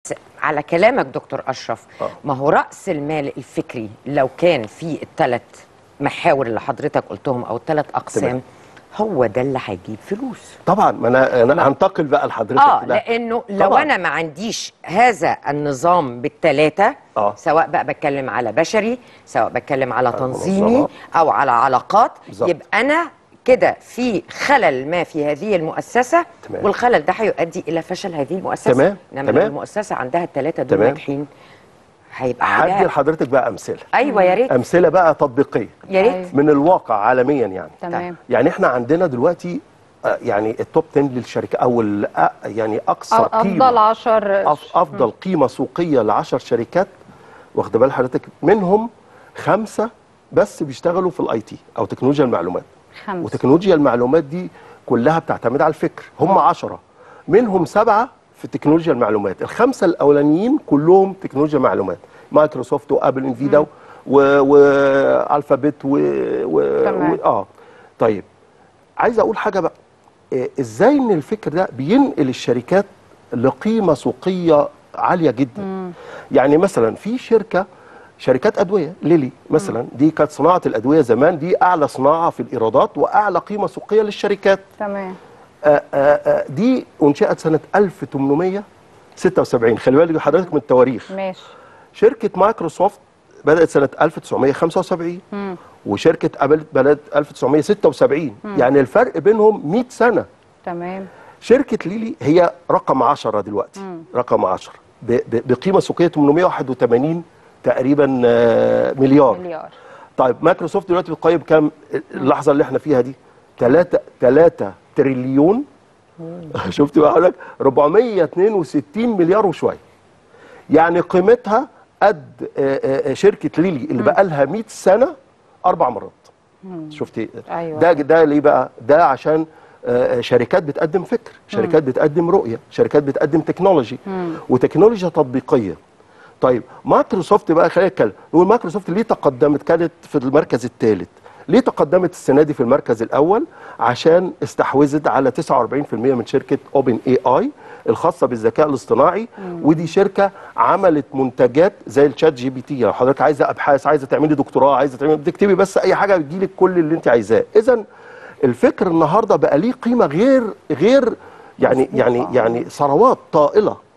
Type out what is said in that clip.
بس على كلامك دكتور اشرف آه. ما هو راس المال الفكري لو كان في الثلاث محاور اللي حضرتك قلتهم او الثلاث اقسام تمام. هو ده اللي هيجيب فلوس طبعا ما انا انا هنتقل بقى لحضرتك اه ده. لانه لو طبعاً. انا ما عنديش هذا النظام بالثلاثه آه. سواء بقى بتكلم على بشري سواء بتكلم على تنظيمي منظمات. او على علاقات بالظبط. يبقى انا كده في خلل ما في هذه المؤسسه تمام. والخلل ده هيؤدي الى فشل هذه المؤسسه تمام. انما لو تمام. المؤسسه عندها الثلاثه دول تمام. ناجحين هيبقى هدي عليها لحضرتك بقى امثله ايوه يا ريت امثله بقى تطبيقيه يا ريت أيوة. من الواقع عالميا يعني تمام يعني احنا عندنا دلوقتي آه، يعني التوب 10 للشركه او ال- آه، يعني اقصى أو افضل قيمه عشر أف- افضل قيمه سوقيه ل 10 شركات واخد بال حضرتك منهم خمسه بس بيشتغلوا في الاي تي او تكنولوجيا المعلومات خمسة وتكنولوجيا المعلومات دي كلها بتعتمد على الفكر هم عشرة منهم سبعة في تكنولوجيا المعلومات الخمسة الأولانيين كلهم تكنولوجيا معلومات مايكروسوفت وابل انفيدا والفابت و... و... تمام. و... اه طيب عايز اقول حاجه بقى إيه، ازاي ان الفكر ده بينقل الشركات لقيمه سوقيه عاليه جدا يعني مثلا في شركه شركات ادويه ليلي مثلا دي كانت صناعه الادويه زمان دي اعلى صناعه في الايرادات واعلى قيمه سوقيه للشركات تمام آآ آآ دي انشئت سنه 1876 خلي بالك حضرتك من التواريخ ماشي شركه مايكروسوفت بدات سنه 1975 مم. وشركه ابل بدات 1976 يعني الفرق بينهم 100 سنه تمام شركه ليلي هي رقم 10 دلوقتي رقم 10 ب- ب- بقيمه سوقيه 881 تقريبا آه، مليار مليار طيب مايكروسوفت دلوقتي بتقيم كام اللحظه اللي احنا فيها دي 3 3 تريليون شفت بقى حضرتك 462 مليار وشويه يعني قيمتها قد آه، آه، شركه ليلي اللي بقى لها 100 سنه اربع مرات شفتي أيوة. ده ده ليه بقى ده عشان آه، آه، شركات بتقدم فكر شركات بتقدم رؤيه شركات بتقدم تكنولوجي وتكنولوجيا تطبيقيه طيب مايكروسوفت بقى خلينا نتكلم نقول مايكروسوفت ليه تقدمت كانت في المركز الثالث ليه تقدمت السنه دي في المركز الاول عشان استحوذت على 49% من شركه اوبن اي اي الخاصه بالذكاء الاصطناعي ودي شركه عملت منتجات زي الشات جي بي تي لو حضرتك عايزه ابحاث عايزه تعملي دكتوراه عايزه تعملي بتكتبي بس اي حاجه بتجيلك كل اللي انت عايزاه اذا الفكر النهارده بقى ليه قيمه غير غير يعني يعني يعني ثروات طائله